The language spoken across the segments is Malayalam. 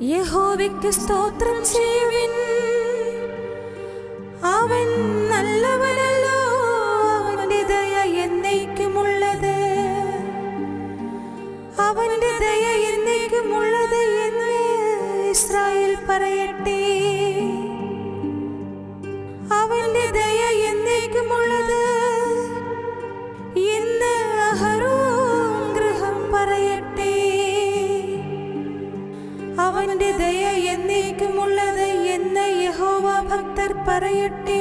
യഹോവയ്ക്ക് സ്തോത്രം ചെയ്യുവിൻ അവൻ നല്ലവനല്ലോ അവന്റെ ദയ എന്നേക്കുമുള്ളത് അവന്റെ ദയ എന്നേക്കുമുള്ളത് എന്ന് ഇസ്രായേൽ പറയട്ടെ അവന്റെ ദയ എന്നേക്കുമുള്ളത് എന്ന് അഹരോൻ ഗൃഹം പറയട്ടെ അവന്റെ ദയ എന്നേക്കുമുള്ളത് എന്ന് യഹോവ ഭക്തർ പറയട്ടെ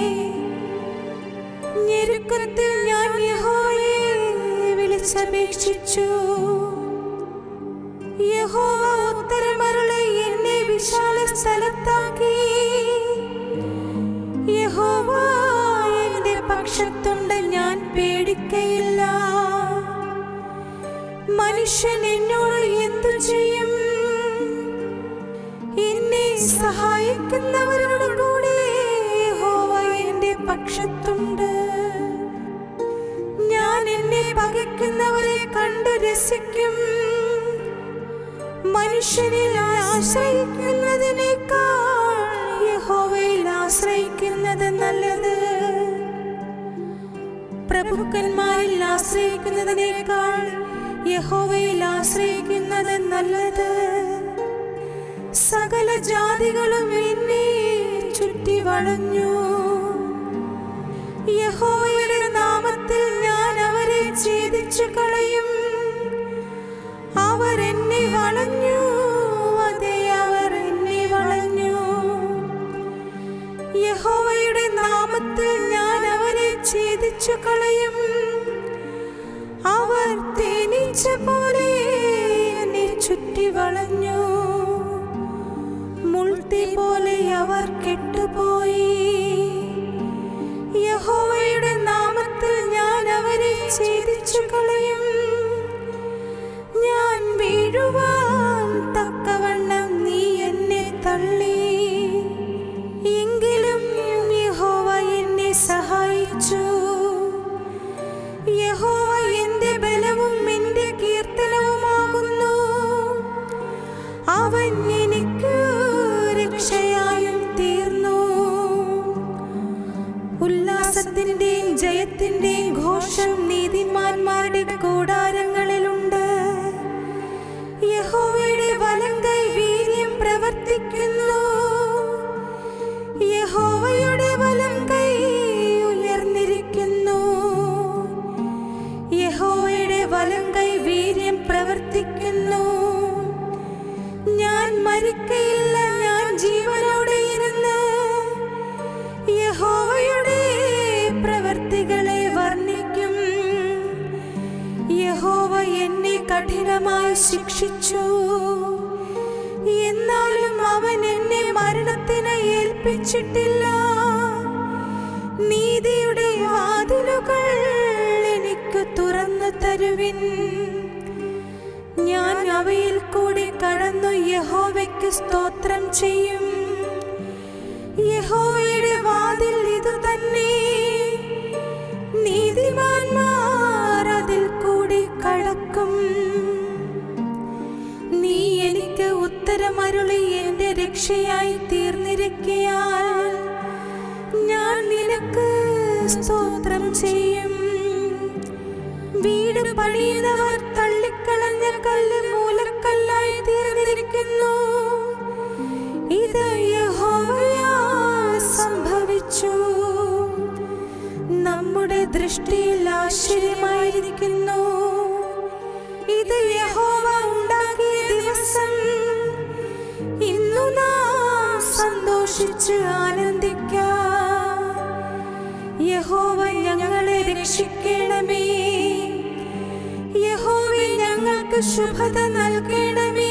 ഞെരുക്കത്തിൽ ഞാൻ യഹോവയെ വിളിച്ചപേക്ഷിച്ചു യഹോവ ഉത്തരമരുളെ എന്നെ വിശാല സ്ഥലത്താക്കി യഹോവ എന്റെ പക്ഷത്തുണ്ട് ഞാൻ പേടിക്കയില്ല മനുഷ്യൻ എന്നോട് എന്തു ചെയ്യും എന്നെ സഹായിക്കുന്നവരുടെ കൂടെ യഹോവ എന്റെ പക്ഷത്തുണ്ട് ഞാൻ എന്നെ പകയ്ക്കുന്നവരെ കണ്ട് രസിക്കും മനുഷ്യനിൽ ആശ്രയിക്കുന്നതിനേക്കാൾ യഹോവയിൽ ആശ്രയിക്കുന്നത് നല്ലത് പ്രഭുക്കന്മാരിൽ ആശ്രയിക്കുന്നതിനേക്കാൾ യഹോവയിൽ ആശ്രയിക്കുന്നത് നല്ലത് സകല ജാതികളും എന്നെ ചുറ്റി വളഞ്ഞു യഹോവയുടെ നാമത്തിൽ ഞാൻ അവരെ ഛേദിച്ചു കളയും അവർ എന്നെ വളഞ്ഞു അതെ അവർ എന്നെ വളഞ്ഞു യഹോവയുടെ നാമത്തിൽ ഞാൻ അവരെ ഛേദിച്ചു കളയും അവർ തേനീച്ച പോലെ എന്നെ ചുറ്റി വളഞ്ഞു മുൾത്തി പോലെ അവർ കെട്ടുപോയി യഹോവയുടെ നാമത്തിൽ ഞാൻ അവരെ ഛേദിച്ചു കളയും ഞാൻ വീഴുവാൻ തക്കവണ്ണം നീ എന്നെ തള്ളി എങ്കിലും യഹോവ എന്നെ സഹായിച്ചു യഹോവ എന്റെ ബലവും എന്റെ കീർത്തനവുമാകുന്നു അവൻ എനിക്ക് രക്ഷയായും തീർന്നു ഉല്ലാസത്തിന്റെയും ജയത്തിന്റെയും ഘോഷം നീതിമാന്മാരുടെ കൂടാരങ്ങളിലുണ്ട് യഹോവയുടെ വലങ്കൈ വീര്യം പ്രവർത്തിക്കുന്നു യഹോവയുടെ വലങ്കൈ ഉയർന്നിരിക്കുന്നു യഹോവയുടെ വലങ്കൈ വീര്യം പ്രവർത്തിക്കുന്നു ഞാൻ മരിക്കയില്ല ഞാൻ ജീവനോടെ ഇരുന്ന് യഹോവയുടെ പ്രവർത്തികളെ വർണ്ണിക്കും യഹോവ എന്നെ കഠിനമായി ശിക്ഷിച്ചു എന്നാലും അവൻ എന്നെ മരണത്തിന് ഏൽപ്പിച്ചിട്ടില്ല നീതിയുടെ വാതിലുകൾ എനിക്ക് തുറന്നു തരുവിൻ ഞാൻ അവയിൽ കൂടി കടന്നു യഹോവയ്ക്ക് സ്തോത്രം ചെയ്യും യഹോവയുടെ വാതിൽ ഇത് തന്നെ നീതിമാന്മാർ അതിൽ കൂടി കടക്കും നീ എനിക്ക് ഉത്തരമരുളി എന്റെ രക്ഷയായി തീർന്നിരിക്കയാൽ ഞാൻ നിനക്ക് സ്തോത്രം ചെയ്യും വീട് പണിയുന്നവർ തള്ളിക്കളഞ്ഞ കല്ല് മൂലക്കല്ലായി തീർന്നിരിക്കുന്നു ഇത് യഹോവയാൽ സംഭവിച്ചു നമ്മുടെ ദൃഷ്ടിയിൽ ആശ്ചര്യമായിരിക്കുന്നു ഇത് യഹോവ ഉണ്ടാക്കിയ ദിവസം ഇന്നു നാം സന്തോഷിച്ച് ആനന്ദിക്കാം യഹോവ ഞങ്ങളെ രക്ഷിക്കണമേ യഹോവെ ഞങ്ങൾക്ക് ശുഭത നൽകണമേ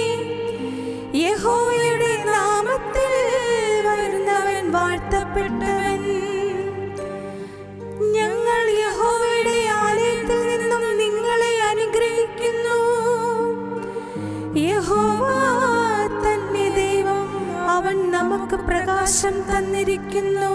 യഹോവയുടെ നാമത്തിൽ വരുന്നവൻ വാഴ്ത്തപ്പെട്ടവൻ ഞങ്ങൾ യഹോവയുടെ ആലയത്തിൽ നിന്നും നിങ്ങളെ അനുഗ്രഹിക്കുന്നു യഹോവ തന്നെ ദൈവം അവൻ നമുക്ക് പ്രകാശം തന്നിരിക്കുന്നു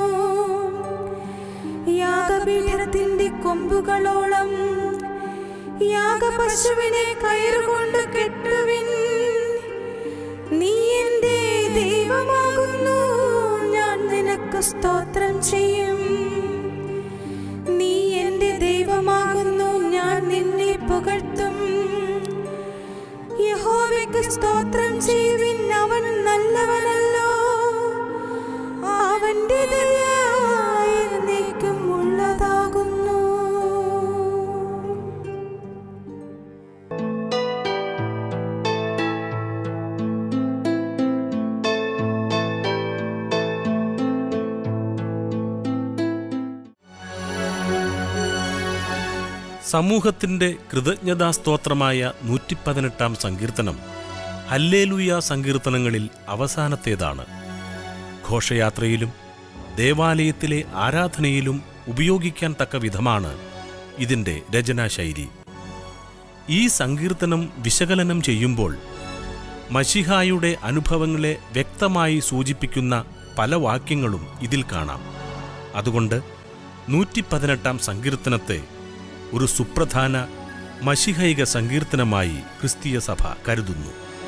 യാഗപീഠത്തിന്റെ കൊമ്പുകളോളം യാഗപശുവിനെ കയറുകൊണ്ട് കെട്ടുവിൻ നീ എൻ്റെ ദൈവമാകുന്നു ഞാൻ നിനക്ക് സ്തോത്രം ചെയ്യും നീ എൻ്റെ ദൈവമാകുന്നു ഞാൻ നിന്നെ പുകഴ്ത്തും യഹോവയ്ക്ക് സ്തോത്രം ചെയ്യുവിൻ അവൻ നല്ലവനല്ലോ അവന്റെ ദയ എന്നേക്കും ഉള്ളതാകുന്നു സമൂഹത്തിന്റെ കൃതജ്ഞതാസ്തോത്രമായ നൂറ്റിപ്പതിനെട്ടാം സങ്കീർത്തനം ഹല്ലേലൂയ സങ്കീർത്തനങ്ങളിൽ അവസാനത്തേതാണ് ഘോഷയാത്രയിലും ദേവാലയത്തിലെ ആരാധനയിലും ഉപയോഗിക്കാൻ തക്ക വിധമാണ് ഇതിന്റെ രചനാശൈലി ഈ സങ്കീർത്തനം വിശകലനം ചെയ്യുമ്പോൾ മഷിഹായുടെ അനുഭവങ്ങളെ വ്യക്തമായി സൂചിപ്പിക്കുന്ന പല വാക്യങ്ങളും ഇതിൽ കാണാം അതുകൊണ്ട് നൂറ്റി പതിനെട്ടാം സങ്കീർത്തനത്തെ ഒരു സുപ്രധാന മഷിഹൈക സങ്കീർത്തനമായി ക്രിസ്തീയ സഭ കരുതുന്നു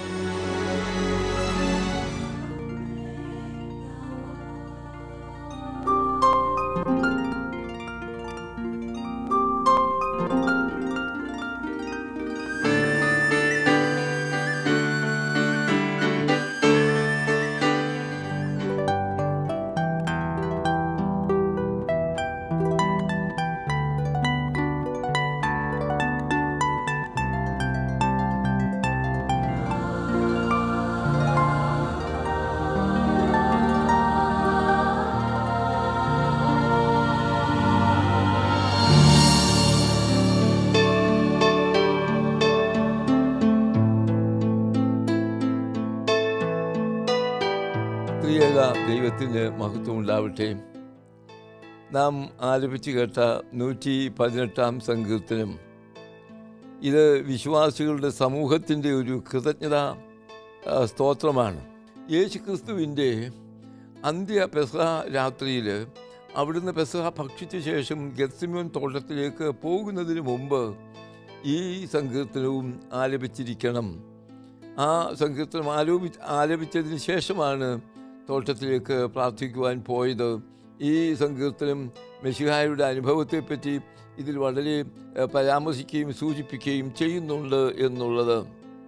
ത്രിയേക ദൈവത്തിന് മഹത്വം ഉണ്ടാവട്ടെ നാം ആലപിച്ച് കേട്ട നൂറ്റി പതിനെട്ടാം സങ്കീർത്തനം ഇത് വിശ്വാസികളുടെ സമൂഹത്തിൻ്റെ ഒരു കൃതജ്ഞത ആ, സ്തോത്രമാണ് യേശു ക്രിസ്തുവിൻ്റെ അന്ത്യ പെസഹ രാത്രിയിൽ അവിടുന്ന് പെസഹ ഭക്ഷിച്ച ശേഷം ഗത്സിമോൻ തോട്ടത്തിലേക്ക് പോകുന്നതിന് മുമ്പ് ഈ സങ്കീർത്തനവും ആലപിച്ചിരിക്കണം ആ സങ്കീർത്തനം ആലോപി ആലപിച്ചതിന് ശേഷമാണ് തോട്ടത്തിലേക്ക് പ്രാർത്ഥിക്കുവാൻ പോയത് ഈ സങ്കീർത്തനം മെഷിഹായുടെ അനുഭവത്തെപ്പറ്റി ഇതിൽ വളരെ ഏഹ്, പരാമർശിക്കുകയും സൂചിപ്പിക്കുകയും ചെയ്യുന്നുണ്ട് എന്നുള്ളത്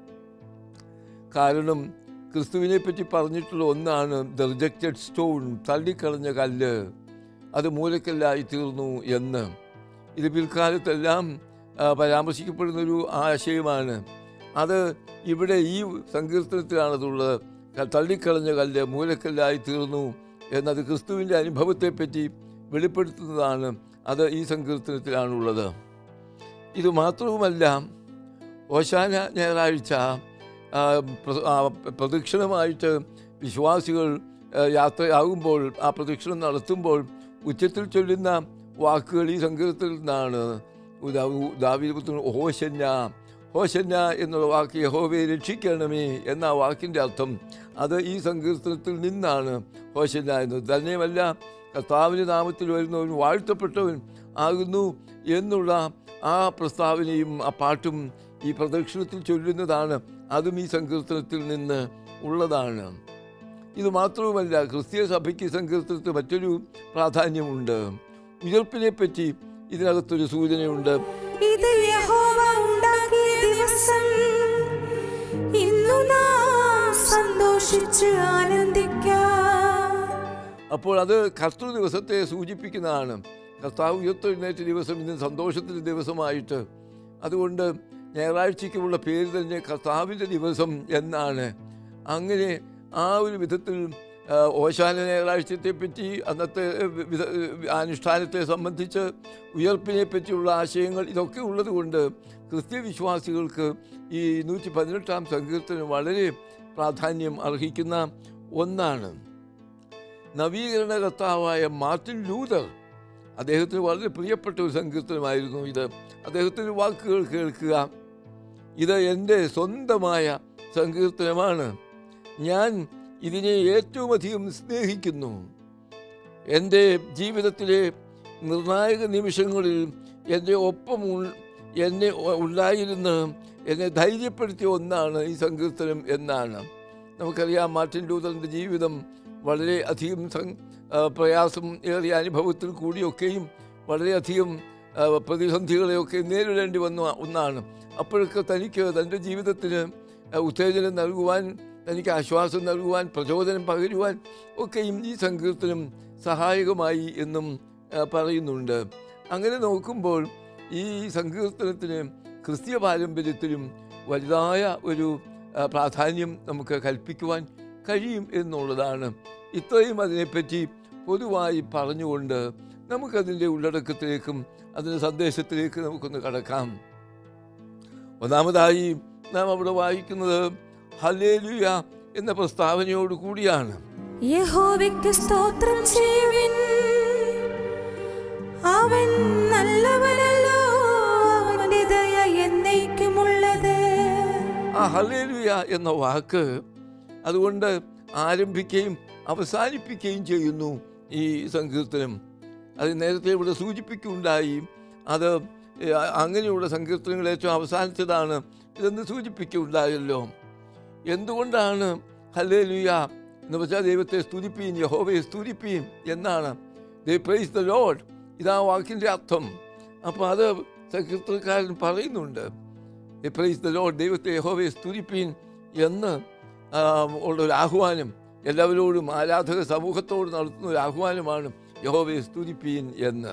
കാരണം ക്രിസ്തുവിനെ പറ്റി പറഞ്ഞിട്ടുള്ള ഒന്നാണ് ദ റിജക്റ്റഡ് സ്റ്റോൺ തള്ളിക്കളഞ്ഞ കല്ല് അത് മൂലക്കല്ലായി തീർന്നു എന്ന് ഇത് പിൽക്കാലത്തെല്ലാം ആ, പരാമർശിക്കപ്പെടുന്നൊരു ആശയമാണ് അത് ഇവിടെ ഈ സങ്കീർത്തനത്തിലാണതുള്ളത് ക- തള്ളിക്കളഞ്ഞ കല്ല് മൂലക്കല്ലായി തീർന്നു എന്നത് ക്രിസ്തുവിൻ്റെ അനുഭവത്തെപ്പറ്റി വെളിപ്പെടുത്തുന്നതാണ് അത് ഈ സങ്കീർത്തനത്തിലാണുള്ളത് ഇത് മാത്രവുമല്ല ഓശാന ഞായറാഴ്ച ആ, പ്ര- ആ, പ്രദക്ഷിണമായിട്ട് വിശ്വാസികൾ ആ, യാത്രയാകുമ്പോൾ ആ പ്രദക്ഷിണം നടത്തുമ്പോൾ ഉച്ചത്തിൽ ചൊല്ലുന്ന വാക്കുകൾ ഈ സങ്കീർത്തനത്തിൽ നിന്നാണ് ദാവീപുത്രൻ ഹോശന്യ ഹോശന്യ എന്നുള്ള വാക്ക് യഹോവയെ രക്ഷിക്കണമേ എന്ന ആ വാക്കിൻ്റെ അർത്ഥം അത് ഈ സങ്കീർത്തനത്തിൽ നിന്നാണ് ഹോശന്യ എന്നത് തന്നെയുമല്ല കർത്താവിൻ്റെ നാമത്തിൽ വരുന്നവൻ വാഴ്ത്തപ്പെട്ടവൻ ആകുന്നു എന്നുള്ള ആ പ്രസ്താവനയും ആ പാട്ടും ഈ പ്രദക്ഷിണത്തിൽ ചൊല്ലുന്നതാണ് അതും ഈ സങ്കീർത്തനത്തിൽ നിന്ന് ഉള്ളതാണ് ഇത് മാത്രവുമല്ല ക്രിസ്തീയ സഭയ്ക്ക് സങ്കീർത്തനത്തിൽ മറ്റൊരു പ്രാധാന്യമുണ്ട് ഉയർപ്പിനെ പറ്റി ഇതിനകത്തൊരു സൂചനയുണ്ട് ഇത് യഹോവ ഉണ്ടാക്കിയ ദിവസം ഇന്നു നാം സന്തോഷിച്ച് ആനന്ദിക്കാം അപ്പോൾ അത് കർത്തൃ ദിവസത്തെ സൂചിപ്പിക്കുന്നതാണ് കർത്താവ് ഉയർത്തെഴുന്നേറ്റ ദിവസം ഇന്ന് സന്തോഷത്തിൻ്റെ ദിവസമായിട്ട് അതുകൊണ്ട് ഞായറാഴ്ചയ്ക്കുമുള്ള പേര് തന്നെ കർത്താവിൻ്റെ ദിവസം എന്നാണ് അങ്ങനെ ആ ഒരു വിധത്തിൽ ആ, ഓശാന ഞായറാഴ്ചത്തെ പറ്റി അന്നത്തെ വിധ അനുഷ്ഠാനത്തെ സംബന്ധിച്ച് ഉയർപ്പിനെ പറ്റിയുള്ള ആശയങ്ങൾ ഇതൊക്കെ ഉള്ളതുകൊണ്ട് ക്രിസ്ത്യ വിശ്വാസികൾക്ക് ഈ നൂറ്റി പതിനെട്ടാം സങ്കീർത്തനം വളരെ പ്രാധാന്യം അർഹിക്കുന്ന ഒന്നാണ് നവീകരണ കർത്താവായ മാർട്ടിൻ ലൂതർ അദ്ദേഹത്തിന് വളരെ പ്രിയപ്പെട്ട ഒരു സങ്കീർത്തനമായിരുന്നു ഇത് അദ്ദേഹത്തിൻ്റെ വാക്കുകൾ കേൾക്കുക ഇത് എൻ്റെ സ്വന്തമായ സങ്കീർത്തനമാണ് ഞാൻ ഇതിനെ ഏറ്റവും അധികം സ്നേഹിക്കുന്നു എൻ്റെ ജീവിതത്തിലെ നിർണായക നിമിഷങ്ങളിൽ എൻ്റെ ഒപ്പം ഉൾ- എന്നെ ഉ- ഉണ്ടായിരുന്ന് എന്നെ ധൈര്യപ്പെടുത്തിയ ഒന്നാണ് ഈ സങ്കീർത്തനം എന്നാണ് നമുക്കറിയാം മാർട്ടിൻ ലൂതറിൻ്റെ ജീവിതം വളരെ അധികം സം- ആ, പ്രയാസം ഏറിയ അനുഭവത്തിൽ കൂടിയൊക്കെയും വളരെയധികം ആ, പ്രതിസന്ധികളെയൊക്കെ നേരിടേണ്ടി വന്ന ഒന്നാണ് അപ്പോഴൊക്കെ തനിക്ക് തൻ്റെ ജീവിതത്തിന് ആ, ഉത്തേജനം നൽകുവാൻ തനിക്ക് ആശ്വാസം നൽകുവാൻ പ്രചോദനം പകരുവാൻ ഒക്കെയും ഈ സങ്കീർത്തനം സഹായകമായി എന്നും ആ, പറയുന്നുണ്ട് അങ്ങനെ നോക്കുമ്പോൾ ഈ സങ്കീർത്തനത്തിന് ക്രിസ്തീയ പാരമ്പര്യത്തിലും വലുതായ ഒരു ആ, പ്രാധാന്യം നമുക്ക് കൽപ്പിക്കുവാൻ കഴിയും എന്നുള്ളതാണ് ഇത്രയും അതിനെപ്പറ്റി പൊതുവായി പറഞ്ഞുകൊണ്ട് നമുക്കതിൻ്റെ ഉള്ളടക്കത്തിലേക്കും അതിൻ്റെ സന്ദേശത്തിലേക്ക് നമുക്കൊന്ന് കടക്കാം ഒന്നാമതായി നാം അവിടെ വായിക്കുന്നത് ഹല്ലേലൂയ എന്ന പ്രസ്താവനയോട് കൂടിയാണ് യഹോവയ്ക്ക് സ്തോത്രം ചെയ്യുവിൻ അവൻ നല്ലവനല്ലോ അവന്റെ ദയ എന്നേക്കുമുള്ളത് ആ ഹല്ലേലൂയ എന്ന വാക്ക് അതുകൊണ്ട് ആരംഭിക്കുകയും അവസാനിപ്പിക്കുകയും ചെയ്യുന്നു ഈ സങ്കീർത്തനം അത് നേരത്തെ ഇവിടെ സൂചിപ്പിക്കുകയുണ്ടായി അത് ഏ, അങ്ങനെയുള്ള സങ്കീർത്തനങ്ങൾ ഏറ്റവും അവസാനിച്ചതാണ് ഇതെന്ന് സൂചിപ്പിക്കുകയുണ്ടായല്ലോ എന്തുകൊണ്ടാണ് ഹല്ലേലൂയ എന്ന് വെച്ചാൽ ദൈവത്തെ സ്തുതിപ്പീൻ യഹോവയെ സ്തുതിപ്പീൻ എന്നാണ് ദേ പ്രൈസ് ദ ലോഡ് ഇതാ വാക്കിൻ്റെ അർത്ഥം അപ്പോൾ അത് സങ്കീർത്തനക്കാരൻ പറയുന്നുണ്ട് ദേ പ്രൈസ് ദ ലോഡ് ദൈവത്തെ യഹോവയെ സ്തുതിപ്പീൻ എന്ന് ആ, ഉള്ളൊരു ആഹ്വാനം എല്ലാവരോടും ആരാധക സമൂഹത്തോട് നടത്തുന്ന ഒരു ആഹ്വാനമാണ് യഹോവയെ സ്തുതിപ്പീൻ എന്ന്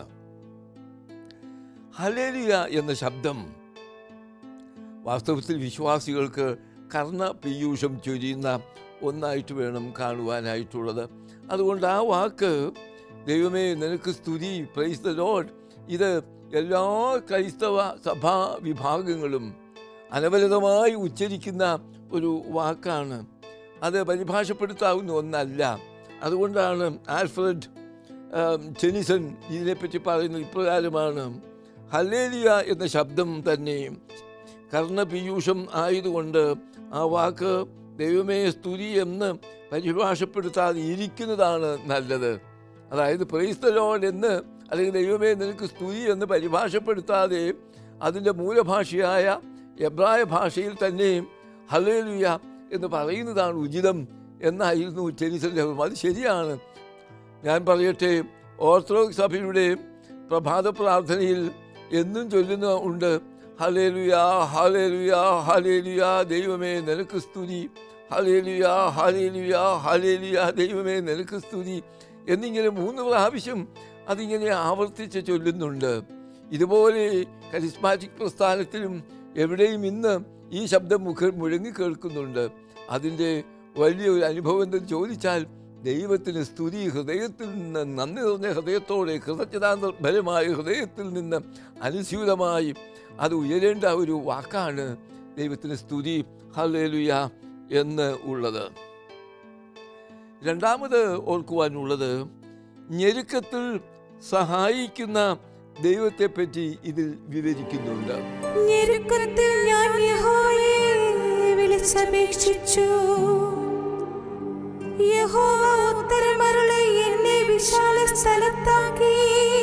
ഹലേലിയ എന്ന ശബ്ദം വാസ്തവത്തിൽ വിശ്വാസികൾക്ക് കർണ പീയൂഷം ചൊരിയുന്ന ഒന്നായിട്ട് വേണം കാണുവാനായിട്ടുള്ളത് അതുകൊണ്ട് ആ വാക്ക് ദൈവമേ നിനക്ക് സ്തുതി പ്രൈസ് ദ ലോഡ് ഇത് എല്ലാ ക്രൈസ്തവ സഭാ വിഭാഗങ്ങളും അനവരതമായി ഉച്ചരിക്കുന്ന ഒരു വാക്കാണ് അത് പരിഭാഷപ്പെടുത്താവുന്ന ഒന്നല്ല അതുകൊണ്ടാണ് ആൽഫ്രഡ് ആം, ചെനിസൺ ഇതിനെപ്പറ്റി പറയുന്നത് ഇപ്രകാരമാണ് ഹല്ലേലിയ എന്ന ശബ്ദം തന്നെ കർണപീയൂഷം ആയതുകൊണ്ട് ആ വാക്ക് ദൈവമേ സ്തുതി എന്ന് പരിഭാഷപ്പെടുത്താതെ ഇരിക്കുന്നതാണ് നല്ലത് അതായത് പ്രൈസ്തലോൺ എന്ന് അല്ലെങ്കിൽ ദൈവമേ നിനക്ക് സ്തുതി എന്ന് പരിഭാഷപ്പെടുത്താതെ അതിൻ്റെ മൂലഭാഷയായ എബ്രായ ഭാഷയിൽ തന്നെ ഹലേലുയ എന്ന് പറയുന്നതാണ് ഉചിതം എന്നായിരുന്നു ചെരിസന്റെ അത് ശരിയാണ് ഞാൻ പറയട്ടെ ഓർത്തഡോക്സ് സഭയുടെ പ്രഭാത പ്രാർത്ഥനയിൽ എന്നും ചൊല്ലുന്ന ഉണ്ട് ഹലേലുയാ ഹലേലുയാ ഹലേലുയാ ദൈവമേ നിനക്ക് സ്തുതി ഹലേലുയാ ഹലേലുയാ ഹലേലുയാ ദൈവമേ നിനക്ക് സ്തുതി എന്നിങ്ങനെ മൂന്ന് പ്രാവശ്യം അതിങ്ങനെ ആവർത്തിച്ച് ചൊല്ലുന്നുണ്ട് ഇതുപോലെ കരിസ്മാറ്റിക് പ്രസ്ഥാനത്തിലും എവിടെയും ഇന്ന് ഈ ശബ്ദം മുഖ മുഴങ്ങി കേൾക്കുന്നുണ്ട് അതിൻ്റെ വലിയൊരു അനുഭവം എന്തെന്ന് ചോദിച്ചാൽ ദൈവത്തിന് സ്തുതി ഹൃദയത്തിൽ നിന്ന് നന്ദി നിറഞ്ഞ ഹൃദയത്തോടെ കൃതജ്ഞതാബലമായ ഹൃദയത്തിൽ നിന്ന് അനുസ്യൂതമായി അത് ഉയരേണ്ട ഒരു വാക്കാണ് ദൈവത്തിന് സ്തുതി ഹല്ലേലൂയ എന്ന് ഉള്ളത് രണ്ടാമത് ഓർക്കുവാനുള്ളത് ഞെരുക്കത്തിൽ സഹായിക്കുന്ന ദൈവത്തെപ്പറ്റി ഇതിൽ വിവരിക്കുന്നുണ്ട് ഞെരുക്കത്തിൽ ഞാൻ യഹോവയെ വിളിച്ചപേക്ഷിച്ചു യഹോവ ഉത്തരമരുളി എന്നെ വിശാല സ്ഥലത്താക്കി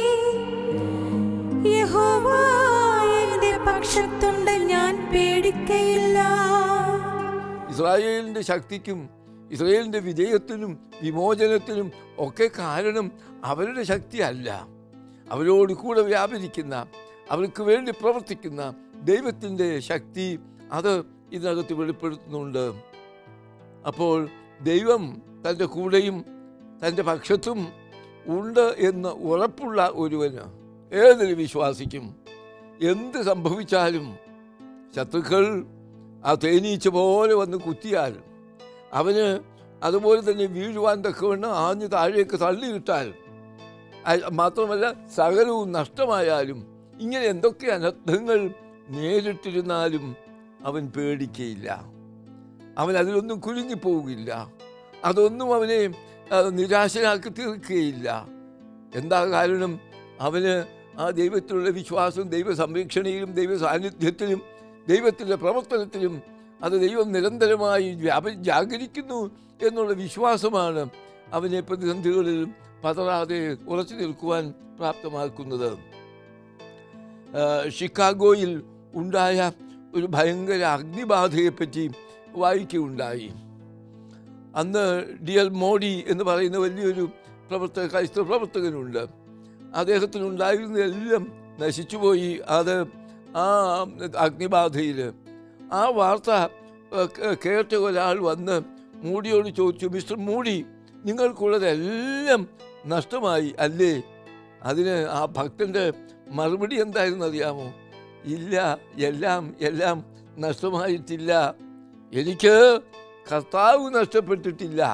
യഹോവ എന്റെ പക്ഷത്തുണ്ട് ഞാൻ പേടിക്കയില്ല ഇസ്രായേലിൻ്റെ ശക്തിക്കും ഇസ്രായേലിൻ്റെ വിജയത്തിനും വിമോചനത്തിനും ഒക്കെ കാരണം അവരുടെ ശക്തി അല്ല അവരോട് കൂടെ വ്യാപരിക്കുന്ന അവർക്ക് വേണ്ടി പ്രവർത്തിക്കുന്ന ദൈവത്തിൻ്റെ ശക്തി അത് ഇതിനകത്ത് വെളിപ്പെടുത്തുന്നുണ്ട് അപ്പോൾ ദൈവം തൻ്റെ കൂടെയും തൻ്റെ പക്ഷത്തും ഉണ്ട് എന്ന് ഉറപ്പുള്ള ഒരുവന് ഏതൊരു വിശ്വാസിക്കും എന്ത് സംഭവിച്ചാലും ശത്രുക്കൾ ആ തേനീച്ച പോലെ വന്ന് കുത്തിയാൽ അവന് അതുപോലെ തന്നെ വീഴുവാൻ തക്കവണ്ണം ആഞ്ഞ് താഴേക്ക് തള്ളിയിട്ടാൽ അ- മാത്രമല്ല സകലവും നഷ്ടമായാലും ഇങ്ങനെ എന്തൊക്കെ അനർത്ഥങ്ങൾ നേരിട്ടിരുന്നാലും അവൻ പേടിക്കയില്ല അവൻ അതിലൊന്നും കുലുങ്ങിപ്പോകില്ല അതൊന്നും അവനെ ആ, നിരാശനാക്കി തീർക്കുകയില്ല എന്താ കാരണം അവന് ആ ദൈവത്തിലുള്ള വിശ്വാസം ദൈവ സംരക്ഷണയിലും ദൈവ സാന്നിധ്യത്തിലും ദൈവത്തിൻ്റെ പ്രവർത്തനത്തിലും അത് ദൈവം നിരന്തരമായി വ്യാപ ജാഗരിക്കുന്നു എന്നുള്ള വിശ്വാസമാണ് അവനെ പ്രതിസന്ധികളിൽ പതറാതെ ഉറച്ചു നിൽക്കുവാൻ പ്രാപ്തമാക്കുന്നത് ആ, ഷിക്കാഗോയിൽ ഉണ്ടായ ഒരു ഭയങ്കര അഗ്നിബാധയെപ്പറ്റി വായിക്കുകയുണ്ടായി അന്ന് ഡി എൽ മോഡി എന്ന് പറയുന്ന വലിയൊരു പ്രവർത്തക ക്രൈസ്തവ പ്രവർത്തകനുണ്ട് അദ്ദേഹത്തിനുണ്ടായിരുന്നതെല്ലാം നശിച്ചുപോയി അത് ആ അഗ്നിബാധയിൽ ആ വാർത്ത ഏഹ്, കേ- കേട്ട ഒരാൾ വന്ന് മൂടിയോട് ചോദിച്ചു മിസ്റ്റർ മൂടി നിങ്ങൾക്കുള്ളതെല്ലാം നഷ്ടമായി അല്ലേ അതിന് ആ ഭക്തന്റെ മറുപടി എന്തായിരുന്നു അറിയാമോ ഇല്ല എല്ലാം എല്ലാം നഷ്ടമായിട്ടില്ല എനിക്ക് കർത്താവ് നഷ്ടപ്പെട്ടിട്ടില്ല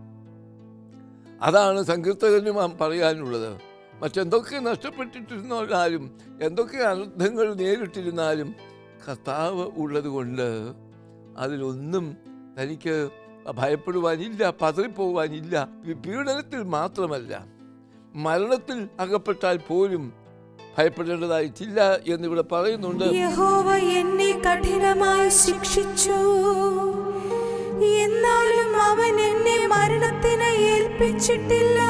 അതാണ് സങ്കീർത്തകനും ആ പറയാനുള്ളത് മറ്റെന്തൊക്കെ നഷ്ടപ്പെട്ടിട്ടിരുന്നാലും എന്തൊക്കെ അനർത്ഥങ്ങൾ നേരിട്ടിരുന്നാലും കർത്താവ് ഉള്ളത് കൊണ്ട് അതിലൊന്നും തനിക്ക് ഭയപ്പെടുവാനില്ല പതറിപ്പോവാനില്ല പി- പീഡനത്തിൽ മാത്രമല്ല മരണത്തിൽ അകപ്പെട്ടാൽ പോലും ഭയപ്പെടേണ്ടതായിട്ടില്ല എന്നിവിടെ പറയുന്നുണ്ട് യഹോവ എന്നെ കഠിനമായി ശിക്ഷിച്ചു എന്നാലും അവൻ എന്നെ മരണത്തിന് ഏൽപ്പിച്ചിട്ടില്ല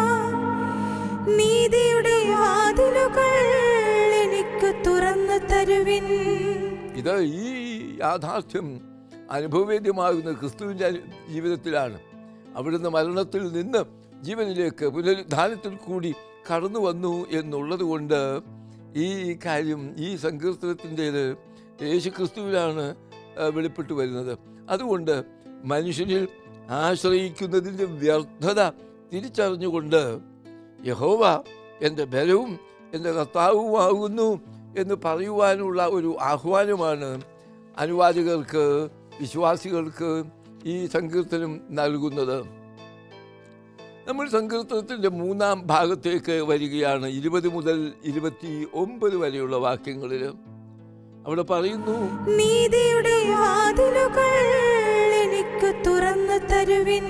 നീതിയുടെ വാതിലുകൾ എനിക്ക് തുറന്നു തരുവിൻ ഇത് ഈ യാഥാർത്ഥ്യം അനുഭവവേദ്യമാകുന്ന ക്രിസ്തുവിൻ്റെ അനു- ജീവിതത്തിലാണ് അവിടുന്ന് മരണത്തിൽ നിന്ന് ജീവനിലേക്ക് പുനരുദ്ധാനത്തിൽ കൂടി കടന്നു വന്നു എന്നുള്ളത് കൊണ്ട് ഈ കാര്യം ഈ സങ്കീർത്തനത്തിൻ്റേത് യേശു ക്രിസ്തുവിലാണ് ആ, വെളിപ്പെട്ടു വരുന്നത് അതുകൊണ്ട് മനുഷ്യനിൽ ആശ്രയിക്കുന്നതിൻ്റെ വ്യർത്ഥത തിരിച്ചറിഞ്ഞുകൊണ്ട് യഹോവ എൻ്റെ ബലവും എൻ്റെ കർത്താവുമാകുന്നു എന്ന് പറയുവാനുള്ള ഒരു ആഹ്വാനമാണ് അനുവാചകർക്ക് വിശ്വാസികൾക്ക് ഈ സങ്കീർത്തനം നൽകുന്നത് നമ്മൾ സങ്കീർത്തനത്തിൻ്റെ മൂന്നാം ഭാഗത്തേക്ക് വരികയാണ് ഇരുപത് മുതൽ ഇരുപത്തി ഒമ്പത് വരെയുള്ള വാക്യങ്ങളിൽ അവിടെ പറയുന്നു നീതിയുടെ വാതിലുകൾ എനിക്ക് തുറന്നു തരുവിൻ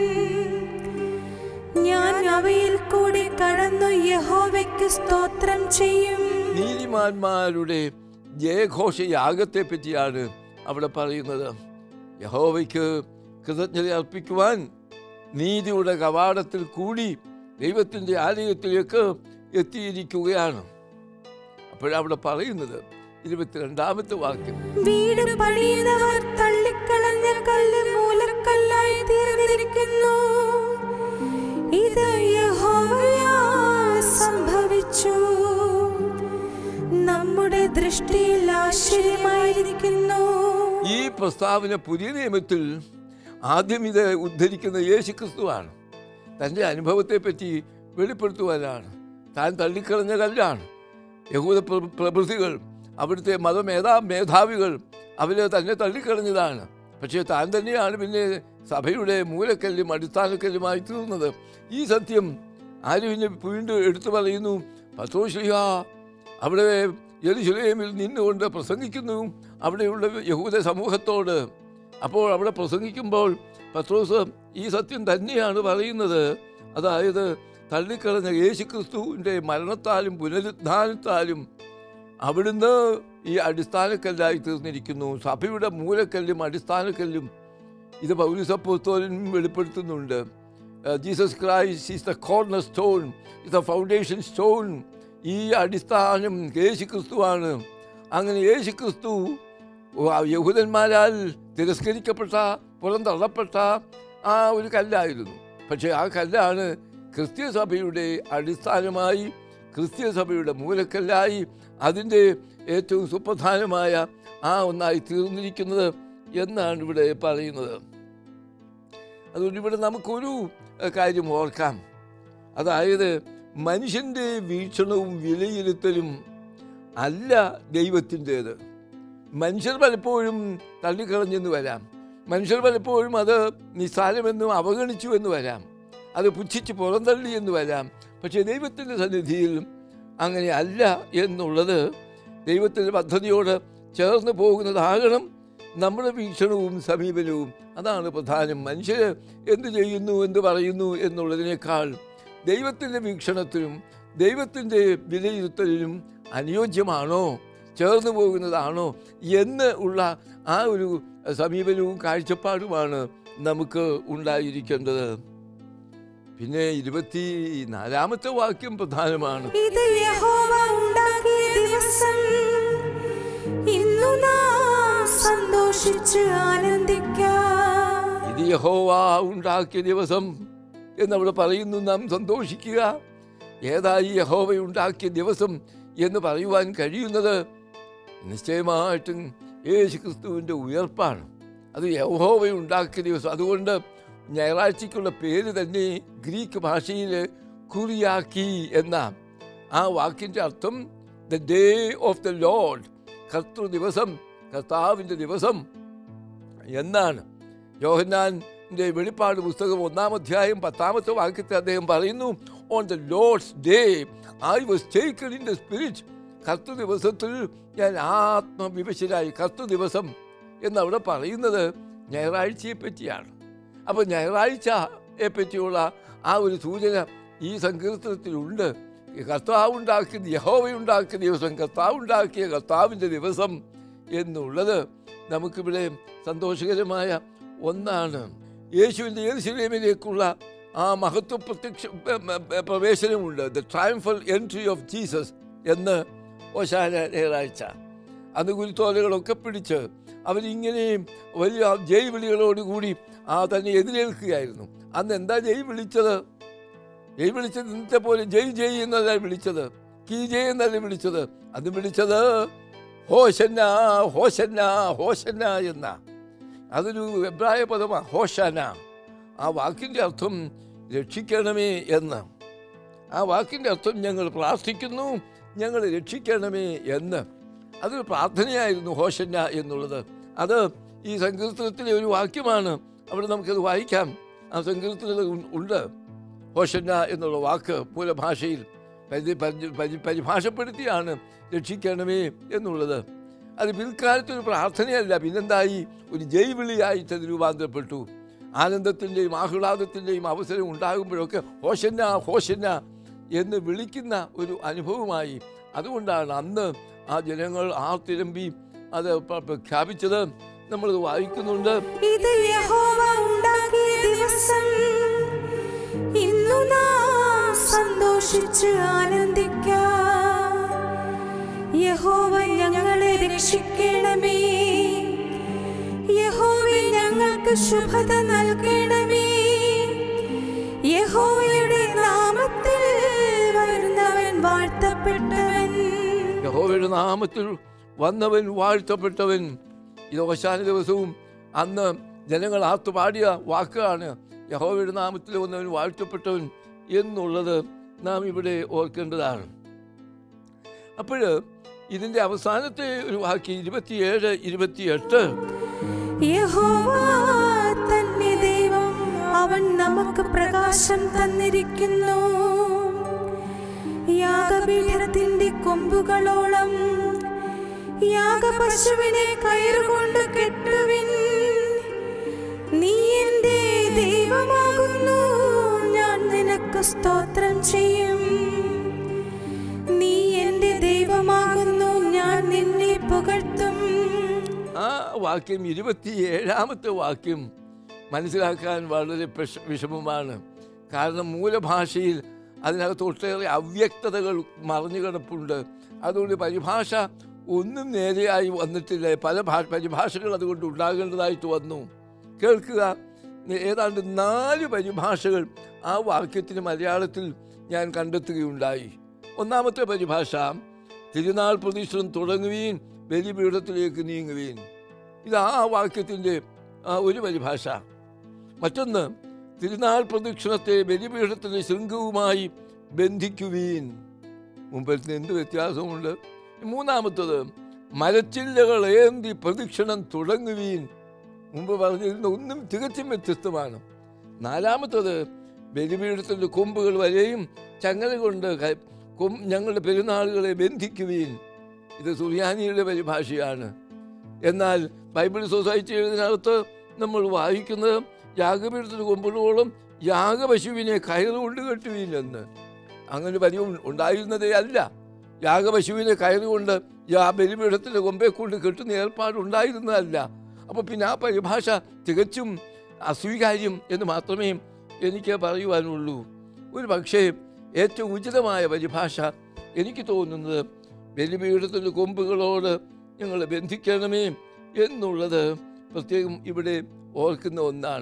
ഞാൻ അവയിൽ കൂടി കടന്നു യഹോവയ്ക്ക് സ്തോത്രം ചെയ്യും നീതിമാന്മാരുടെ ജയഘോഷയാഗത്തെ പറ്റിയാണ് അവിടെ പറയുന്നത് യഹോവയ്ക്ക് കൃതജ്ഞത അർപ്പിക്കുവാൻ നീതിയുടെ കവാടത്തിൽ കൂടി ദൈവത്തിൻ്റെ ആലയത്തിലേക്ക് എത്തിയിരിക്കുകയാണ് അപ്പോഴവിടെ പറയുന്നത് ഇരുപത്തിരണ്ടാമത്തെ വാക്യം വീട് പണിയുന്നവർ തള്ളിക്കളഞ്ഞ കല്ല് മൂലക്കല്ലായി തീർന്നിരിക്കുന്നു ഇത് യഹോവയാൽ സംഭവിച്ചു നമ്മുടെ ദൃഷ്ടിയിൽ ആശ്ചര്യമായിരിക്കുന്നു ഈ പ്രസ്താവന പുതിയ നിയമത്തിൽ ആദ്യം ഇത് ഉദ്ധരിക്കുന്ന യേശു ക്രിസ്തുവാണ് തൻ്റെ അനുഭവത്തെപ്പറ്റി വെളിപ്പെടുത്തുവാനാണ് താൻ തള്ളിക്കളഞ്ഞ കല്ലാണ് യഹൂദ പ്ര- പ്രഭൃതികൾ അവിടുത്തെ മതമേധാ മേധാവികൾ അവരെ തന്നെ തള്ളിക്കളഞ്ഞതാണ് പക്ഷേ താൻ തന്നെയാണ് പിന്നെ സഭയുടെ മൂലക്കല്ലും അടിസ്ഥാനക്കല്ലുമായി തീർന്നത് ഈ സത്യം ആരും പിന്നെ വീണ്ടും എടുത്തു പറയുന്നു പത്രോശ്ലിഹ അവിടെ യെരുശലേമിൽ നിന്നുകൊണ്ട് പ്രസംഗിക്കുന്നു അവിടെയുള്ള യഹൂദ സമൂഹത്തോട് അപ്പോൾ അവിടെ പ്രസംഗിക്കുമ്പോൾ പത്രോസ് ഈ സത്യം തന്നെയാണ് പറയുന്നത് അതായത് തള്ളിക്കളഞ്ഞ യേശുക്രിസ്തുവിൻ്റെ മരണത്താലും പുനരുദ്ധാനത്താലും അവിടുന്ന് ഈ അടിസ്ഥാനക്കല്ലായി തീർന്നിരിക്കുന്നു സഭയുടെ മൂലക്കല്ലും അടിസ്ഥാനക്കല്ലും ഇത് പൗലിസപ്പോസ്തോലൻ വെളിപ്പെടുത്തുന്നുണ്ട് Jesus Christ is the corner stone is the foundation stone ഈ അടിസ്ഥാനം യേശു ക്രിസ്തുവാണ് അങ്ങനെ യേശു ക്രിസ്തു യഹൂദന്മാരാൽ തിരസ്കരിക്കപ്പെട്ട പുറന്തള്ളപ്പെട്ട ആ ഒരു കല്ലായിരുന്നു പക്ഷേ ആ കല്ലാണ് ക്രിസ്തീയ സഭയുടെ അടിസ്ഥാനമായി ക്രിസ്തീയ സഭയുടെ മൂലക്കല്ലായി അതിൻ്റെ ഏറ്റവും സുപ്രധാനമായ ആ ഒന്നായി തീർന്നിരിക്കുന്നത് എന്നാണ് ഇവിടെ പറയുന്നത് അതുകൊണ്ട് ഇവിടെ നമുക്കൊരു എഹ്, കാര്യം ഓർക്കാം അതായത് മനുഷ്യൻ്റെ വീക്ഷണവും വിലയിരുത്തലും അല്ല ദൈവത്തിൻ്റേത് മനുഷ്യർ പലപ്പോഴും തള്ളിക്കളഞ്ഞെന്ന് വരാം മനുഷ്യർ പലപ്പോഴും അത് നിസ്സാരമെന്നും അവഗണിച്ചു എന്ന് വരാം അത് പുച്ഛിച്ച് പുറന്തള്ളി എന്ന് വരാം പക്ഷേ ദൈവത്തിൻ്റെ സന്നിധിയിൽ അങ്ങനെ അല്ല എന്നുള്ളത് ദൈവത്തിൻ്റെ പദ്ധതിയോട് ചേർന്ന് പോകുന്നതാകണം നമ്മുടെ വീക്ഷണവും സമീപനവും അതാണ് പ്രധാനം മനുഷ്യർ എന്ത് ചെയ്യുന്നു എന്ത് പറയുന്നു എന്നുള്ളതിനേക്കാൾ ദൈവത്തിൻ്റെ വീക്ഷണത്തിലും ദൈവത്തിൻ്റെ വിലയിരുത്തലിനും അനുയോജ്യമാണോ ചേർന്ന് പോകുന്നതാണോ എന്ന് ഉള്ള ആ ഒരു സമീപനവും കാഴ്ചപ്പാടുമാണ് നമുക്ക് ഉണ്ടായിരിക്കേണ്ടത് പിന്നെ ഇരുപത്തി നാലാമത്തെ വാക്യം പ്രധാനമാണ് ഇത് യഹോവ ഉണ്ടാക്കിയ ദിവസം ഇന്നു നാം സന്തോഷിച്ച് ആനന്ദിക്കാം ഇത് ഇത് യഹോവ ഉണ്ടാക്കിയ ദിവസം എന്നവിടെ പറയുന്നു നാം സന്തോഷിക്കുക ഏതായി യഹോവ ഉണ്ടാക്കിയ ദിവസം എന്ന് പറയുവാൻ കഴിയുന്നത് നിശ്ചയമായിട്ടും യേശു ക്രിസ്തുവിൻ്റെ ഉയർപ്പാണ് അത് യഹോവ ഉണ്ടാക്കിയ ദിവസം അതുകൊണ്ട് ഞായറാഴ്ചയ്ക്കുള്ള പേര് തന്നെ ഗ്രീക്ക് ഭാഷയിൽ കുറിയാക്കി എന്ന ആ വാക്കിൻ്റെ അർത്ഥം the day of the lord കർത്തൃ ദിവസം കർത്താവിൻ്റെ ദിവസം എന്നാണ് യോഹന്നാൻ്റെ വെളിപ്പാട് പുസ്തകം ഒന്നാം അധ്യായം പത്താമത്തെ വാക്യത്തിൽ അദ്ദേഹം പറയുന്നു on the lord's day I was taken in the spirit കർത്തൃ ദിവസത്തിൽ ഞാൻ ആത്മവിവശരായി കർത്തൃ ദിവസം എന്നവിടെ പറയുന്നത് ഞായറാഴ്ചയെ പറ്റിയാണ് അപ്പോൾ ഞായറാഴ്ചയെ പറ്റിയുള്ള ആ ഒരു സൂചന ഈ സങ്കീർത്തനത്തിലുണ്ട് ഈ കർത്താവ് ഉണ്ടാക്കിയ യഹോവ ഉണ്ടാക്കിയ ദിവസം കർത്താവ് ഉണ്ടാക്കിയ കർത്താവിൻ്റെ ദിവസം എന്നുള്ളത് നമുക്കിവിടെ സന്തോഷകരമായ ഒന്നാണ് യേശുവിൻ്റെ യേശുലേമിലേക്കുള്ള ആ മഹത്വ പ്രത്യക്ഷ പ്രവേശനമുണ്ട് the triumphal entry of Jesus എന്ന് ഓശാന ഞായറാഴ്ച അന്ന് ഗുരുത്തോലകളൊക്കെ പിടിച്ച് അവരിങ്ങനെ വലിയ ജയ് വിളികളോടുകൂടി ആ തന്നെ എതിരേൽക്കുകയായിരുന്നു അന്ന് എന്താ ജയ് വിളിച്ചത് ജയ് വിളിച്ചത് ഇന്നത്തെ പോലെ ജയ് ജയ് എന്നല്ല വിളിച്ചത് കീ ജയ് എന്നല്ല വിളിച്ചത് അത് വിളിച്ചത് ഹോശന്ന ഹോശന്ന ഹോശന്ന എന്ന അതൊരു എബ്രായ പദമാണ് ഹോശന ആ വാക്കിൻ്റെ അർത്ഥം രക്ഷിക്കണമേ എന്ന് ആ വാക്കിൻ്റെ അർത്ഥം ഞങ്ങൾ പ്രാർത്ഥിക്കുന്നു ഞങ്ങൾ രക്ഷിക്കണമേ എന്ന് അതൊരു പ്രാർത്ഥനയായിരുന്നു ഹോശന്ന എന്നുള്ളത് അത് ഈ സങ്കീർത്തനത്തിലെ ഒരു വാക്യമാണ് അവിടെ നമുക്കത് വായിക്കാം ആ സങ്കീർത്തനത്തിൽ ഉ- ഉണ്ട് ഹോശന്ന എന്നുള്ള വാക്ക് മൂലഭാഷയിൽ പരി പരി- പരി- പരിഭാഷപ്പെടുത്തിയാണ് രക്ഷിക്കണമേ എന്നുള്ളത് അത് പിൽക്കാലത്ത് ഒരു പ്രാർത്ഥനയല്ല പിന്നെന്തായി ഒരു ജൈവിളിയായിട്ട് അത് രൂപാന്തരപ്പെട്ടു ആനന്ദത്തിൻ്റെയും ആഹ്ലാദത്തിൻ്റെയും അവസരം ഉണ്ടാകുമ്പോഴൊക്കെ ഹോശന്ന ഹോശന്ന എന്ന് വിളിക്കുന്ന ഒരു അനുഭവമായി അതുകൊണ്ടാണ് അന്ന് ആ ജനങ്ങൾ ആർത്തിരമ്പി അത് പ്ര- പ്രഖ്യാപിച്ചത് നമ്മളത് വായിക്കുന്നുണ്ട് ഇത് യഹോവ ഉണ്ടാക്കിയ ദിവസം ഇന്നു നാം സന്തോഷിച്ച് ആനന്ദിക്കാം യഹോവ ഞങ്ങളെ രക്ഷിക്കണമേ യഹോവ ഞങ്ങൾക്ക് ശുഭത നൽകണമേ യഹോവയുടെ നാമത്തിൽ വരുന്നവൻ വാഴ്ത്തപ്പെട്ടവൻ യഹോവയുടെ നാമത്തിൽ വന്നവൻ വാഴ്ത്തപ്പെട്ടവൻ ഇത് അവസാന ദിവസവും അന്ന് ജനങ്ങൾ ആത്തുപാടിയ വാക്കാണ് യഹോവയുടെ നാമത്തിൽ വന്നവൻ വാഴ്ത്തപ്പെട്ടവൻ എന്നുള്ളത് നാം ഇവിടെ ഓർക്കേണ്ടതാണ് അപ്പോൾ ഇതിൻ്റെ അവസാനത്തെ ഒരു വാക്ക് ഇരുപത്തിയേഴ് ഇരുപത്തിയെട്ട് യഹോവ തന്നെ ദൈവം അവൻ നമുക്ക് പ്രകാശം തന്നിരിക്കുന്നു യാഗപീഠത്തിന്റെ കൊമ്പുകളോളം യാഗപശുവിനെ കയറുകൊണ്ട് കെട്ടുവിൻ നീ എന്റെ ദൈവമാകുന്നു ഞാൻ നിനക്ക് സ്തോത്രം ചെയ്യും നീ എന്റെ ദൈവമാകുന്നു ഞാൻ നിന്നെ പുകഴ്ത്തും ആ വാക്യം ഇരുപത്തിയേഴാമത്തെ വാക്യം മനസ്സിലാക്കാൻ വളരെ പ്രശ- വിഷമമാണ് കാരണം മൂലഭാഷയിൽ അതിനകത്ത് ഒട്ടേറെ അവ്യക്തതകൾ മറഞ്ഞു കിടപ്പുണ്ട് അതുകൊണ്ട് പരിഭാഷ ഒന്നും നേരെയായി വന്നിട്ടില്ല പല ഭാ പരിഭാഷകൾ അതുകൊണ്ട് ഉണ്ടാകേണ്ടതായിട്ട് വന്നു കേൾക്കുക ഏതാണ്ട് നാല് പരിഭാഷകൾ ആ വാക്യത്തിന് മലയാളത്തിൽ ഞാൻ കണ്ടെത്തുകയുണ്ടായി ഒന്നാമത്തെ പരിഭാഷ തിരുനാൾ പ്രതീക്ഷണം തുടങ്ങുകയും ബലിപീഠത്തിലേക്ക് നീങ്ങുകയും ഇത് ആ വാക്യത്തിൻ്റെ ആ ഒരു പരിഭാഷ മറ്റൊന്ന് തിരുനാൾ പ്രദക്ഷിണത്തെ ബലിപീഠത്തിൻ്റെ ശൃംഖവുമായി ബന്ധിക്കുവീൻ മുമ്പത്തെ എന്ത് വ്യത്യാസമുണ്ട് മൂന്നാമത്തത് മരച്ചില്ലകൾ ഏന്തി പ്രദക്ഷിണം തുടങ്ങുവീൻ മുമ്പ് പറഞ്ഞിരുന്ന ഒന്നും തികച്ചും വ്യത്യസ്തമാണ് നാലാമത്തത് ബലിപീഠത്തിൻ്റെ കൊമ്പുകൾ വരെയും ചങ്ങല കൊണ്ട് ക- കൊം- ഞങ്ങളുടെ പെരുന്നാളുകളെ ബന്ധിക്കുവീൻ ഇത് സുറിയാനിയുടെ പരിഭാഷയാണ് എന്നാൽ ബൈബിൾ സൊസൈറ്റി എഴുതിനകത്ത് നമ്മൾ വായിക്കുന്നത് യാഗപീഠത്തിന് കൊമ്പുകളോളം യാഗപശുവിനെ കയറുകൊണ്ട് കെട്ടുവീൻ എന്ന് അങ്ങനെ പതിവ് ഉണ്ടായിരുന്നതേ അല്ല യാഗപശുവിനെ കയറുകൊണ്ട് യാ ബലിപീഠത്തിൻ്റെ കൊമ്പെ കൊണ്ട് കെട്ടുന്ന ഏർപ്പാട് ഉണ്ടായിരുന്നതല്ല അപ്പോൾ പിന്നെ ആ പരിഭാഷ തികച്ചും അസ്വീകാര്യം എന്ന് മാത്രമേ എനിക്ക് പറയുവാനുള്ളൂ ഒരു പക്ഷേ ഏറ്റവും ഉചിതമായ പരിഭാഷ എനിക്ക് തോന്നുന്നത് ബലിപീഠത്തിൻ്റെ കൊമ്പുകളോട് ഞങ്ങൾ ബന്ധിക്കണമേ എന്നുള്ളത് പ്രത്യേകം ഇവിടെ ഓർക്കുന്ന ഒന്നാണ്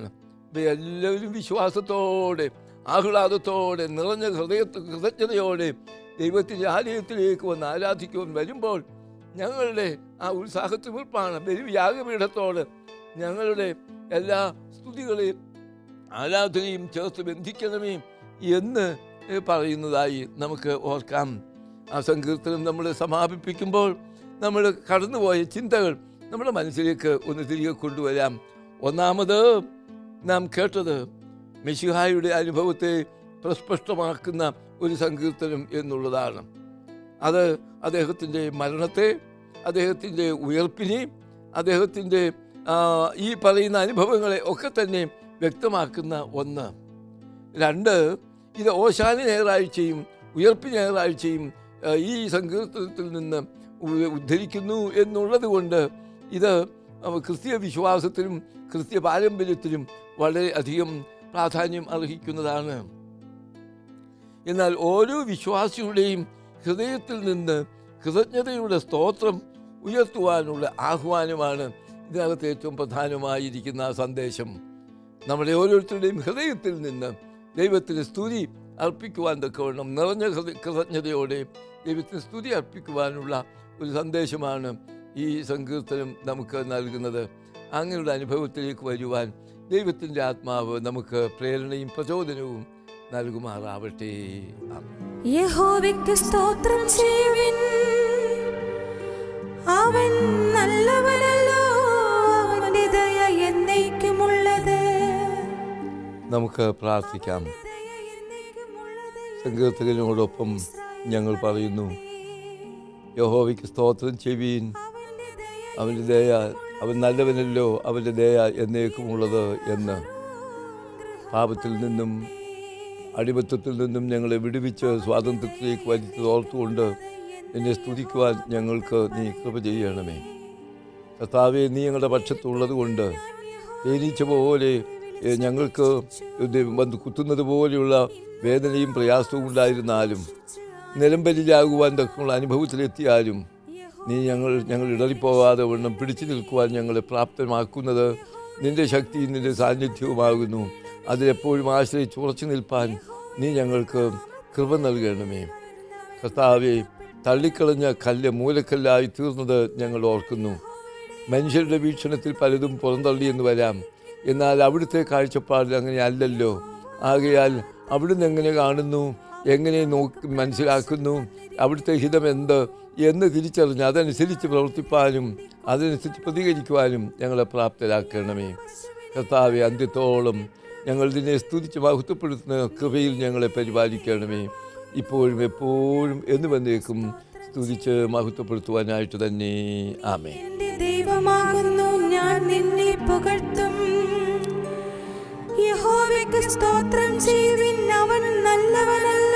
എല്ലാവരും വിശ്വാസത്തോടെ ആഹ്ലാദത്തോടെ നിറഞ്ഞ ഹൃദയ കൃതജ്ഞതയോടെ ദൈവത്തിൻ്റെ ആലയത്തിലേക്ക് വന്ന് ആരാധിക്കുവാൻ വരുമ്പോൾ ഞങ്ങളുടെ ആ ഉത്സാഹത്തിമിർപ്പാണ് ബലി യാഗപീഠത്തോട് ഞങ്ങളുടെ എല്ലാ സ്തുതികളെയും ആരാധനയും ചേർത്ത് ബന്ധിക്കണമേ എന്ന് പറയുന്നതായി നമുക്ക് ഓർക്കാം ആ സങ്കീർത്തനം നമ്മൾ സമാപിപ്പിക്കുമ്പോൾ നമ്മൾ കടന്നുപോയ ചിന്തകൾ നമ്മുടെ മനസ്സിലേക്ക് ഒന്ന് തിരികെ കൊണ്ടുവരാം ഒന്നാമത് നാം കേട്ടത് മെഷിഹായുടെ അനുഭവത്തെ പ്രസ്പഷ്ടമാക്കുന്ന ഒരു സങ്കീർത്തനം എന്നുള്ളതാണ് അത് അദ്ദേഹത്തിൻ്റെ മരണത്തെ അദ്ദേഹത്തിൻ്റെ ഉയർപ്പിനെ അദ്ദേഹത്തിൻ്റെ ആ, ഈ പറയുന്ന അനുഭവങ്ങളെ ഒക്കെ തന്നെ വ്യക്തമാക്കുന്ന ഒന്ന് രണ്ട് ഇത് ഓശാന ഞായറാഴ്ചയും ഉയർപ്പ് ഞായറാഴ്ചയും ആ, ഈ സങ്കീർത്തനത്തിൽ നിന്ന് ഉ- ഉദ്ധരിക്കുന്നു എന്നുള്ളത് കൊണ്ട് ഇത് ആ, ക്രിസ്തീയ വിശ്വാസത്തിലും ക്രിസ്തീയ പാരമ്പര്യത്തിലും വളരെ അധികം പ്രാധാന്യം അർഹിക്കുന്നതാണ് എന്നാൽ ഓരോ വിശ്വാസിയുടെയും ഹൃദയത്തിൽ നിന്ന് കൃതജ്ഞതയുടെ സ്തോത്രം ഉയർത്തുവാനുള്ള ആഹ്വാനമാണ് ഇതിനകത്ത് ഏറ്റവും പ്രധാനമായിരിക്കുന്ന ആ സന്ദേശം നമ്മുടെ ഓരോരുത്തരുടെയും ഹൃദയത്തിൽ നിന്ന് ദൈവത്തിന് സ്തുതി അർപ്പിക്കുവാൻ തക്കവണ്ണം നിറഞ്ഞ ഹൃദയ കൃതജ്ഞതയോടെ ദൈവത്തിന് സ്തുതി അർപ്പിക്കുവാനുള്ള ഒരു സന്ദേശമാണ് ഈ സങ്കീർത്തനം നമുക്ക് നൽകുന്നത് അങ്ങനെയുള്ള അനുഭവത്തിലേക്ക് വരുവാൻ ദൈവത്തിൻ്റെ ആത്മാവ് നമുക്ക് പ്രേരണയും പ്രചോദനവും നൽകുമാറാവട്ടെ ആമേൻ. യഹോവയ്ക്ക് സ്തോത്രം ചെയ്യുവിൻ അവൻ നല്ലവനല്ലോ അവന്റെ ദയ എന്നേക്കുമുള്ളത് നമുക്ക് പ്രാർത്ഥിക്കാം ദയ എന്നേക്കുമുള്ളത് സങ്കീർത്തകനോടൊപ്പം ഞങ്ങൾ പറയുന്നു യഹോവയ്ക്ക് സ്തോത്രം ചെവീൻ അവന്റെ ദയ അവൻ്റെ ദയ അവൻ നല്ലവനല്ലോ അവൻ്റെ ദയ എന്നേക്കുമുള്ളത് എന്ന് പാപത്തിൽ നിന്നും അടിമത്തത്തിൽ നിന്നും ഞങ്ങളെ വിടുവിച്ച് സ്വാതന്ത്ര്യത്തിലേക്ക് വലിച്ചത് ഓർത്തുകൊണ്ട് നിന്നെ സ്തുതിക്കുവാൻ ഞങ്ങൾക്ക് നീ കൃപ ചെയ്യണമേ കർത്താവെ നീ ഞങ്ങളുടെ പക്ഷത്തുള്ളത് കൊണ്ട് തേനീച്ച പോലെ ഏ, ഞങ്ങൾക്ക് ഇത് വന്ന് കുത്തുന്നത് പോലെയുള്ള വേദനയും പ്രയാസവും ഉണ്ടായിരുന്നാലും നിലമ്പലിലാകുവാൻ തക്കുള്ള അനുഭവത്തിലെത്തിയാലും നീ ഞങ്ങൾ ഞങ്ങൾ ഇടറിപ്പോകാതെ വണ്ണം പിടിച്ചു നിൽക്കുവാൻ ഞങ്ങളെ പ്രാപ്തമാക്കുന്നത് നിന്റെ ശക്തിയും നിന്റെ സാന്നിധ്യവുമാകുന്നു അതിലെപ്പോഴും ആശ്രയിച്ച് ഉറച്ചു നിൽപ്പാൻ നീ ഞങ്ങൾക്ക് കൃപ നൽകണമേ കർത്താവെ തള്ളിക്കളഞ്ഞ കല്ല് മൂലക്കല്ലായി തീർന്നത് ഞങ്ങൾ ഓർക്കുന്നു മനുഷ്യരുടെ വീക്ഷണത്തിൽ പലതും പുറന്തള്ളിയെന്ന് വരാം എന്നാൽ അവിടുത്തെ കാഴ്ചപ്പാടിൽ അങ്ങനെ അല്ലല്ലോ ആകയാൽ അവിടുന്ന് എങ്ങനെ കാണുന്നു എങ്ങനെ നോക്കി മനസ്സിലാക്കുന്നു അവിടുത്തെ ഹിതം എന്ത് എന്ന് തിരിച്ചറിഞ്ഞ് അതനുസരിച്ച് പ്രവർത്തിപ്പാനും അതനുസരിച്ച് പ്രതികരിക്കുവാനും ഞങ്ങളെ പ്രാപ്തരാക്കണമേ കർത്താവെ അന്ത്യത്തോളം ഞങ്ങൾ ഇതിനെ സ്തുതിച്ച് മഹത്വപ്പെടുത്തുന്ന കൃപയിൽ ഞങ്ങളെ പരിപാലിക്കണമേ ഇപ്പോഴും എപ്പോഴും എന്ന് വന്നേക്കും സ്തുതിച്ച് മഹത്വപ്പെടുത്തുവാനായിട്ട് തന്നെ ആമേ എന്റെ ദൈവമാകുന്നു ഞാൻ നിന്നെ പുകഴ്ത്തും യഹോവയ്ക്ക് സ്തോത്രം ചെയ്യുവിൻ അവൻ നല്ലവനല്ലോ